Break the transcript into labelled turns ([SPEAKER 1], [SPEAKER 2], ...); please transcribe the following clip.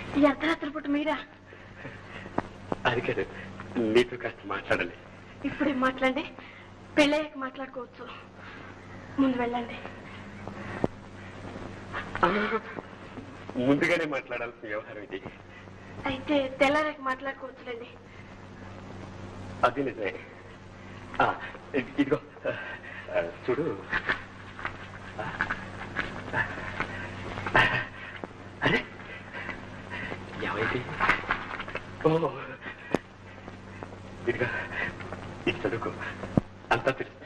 [SPEAKER 1] ఈ అర్ధరాత్రి పూట మీరా
[SPEAKER 2] అది కాదు నీతో కాస్త మాట్లాడాలి
[SPEAKER 1] ఇప్పుడే మాట్లాడండి పెళ్ళయ్యాక మాట్లాడుకోవచ్చు ముందు వెళ్ళండి
[SPEAKER 2] ముందుగానే మాట్లాడాల్సిన వ్యవహారం ఇది
[SPEAKER 1] అయితే తెల్లారాక మాట్లాడుకోవచ్చులేండి
[SPEAKER 2] అది నిజమే ఆ, ఇ- ఇదిగో ఆ, చూడు అరే ఏమైంది ఓ ఇదిగో ఇది చదువుకో అంతా తెలుసు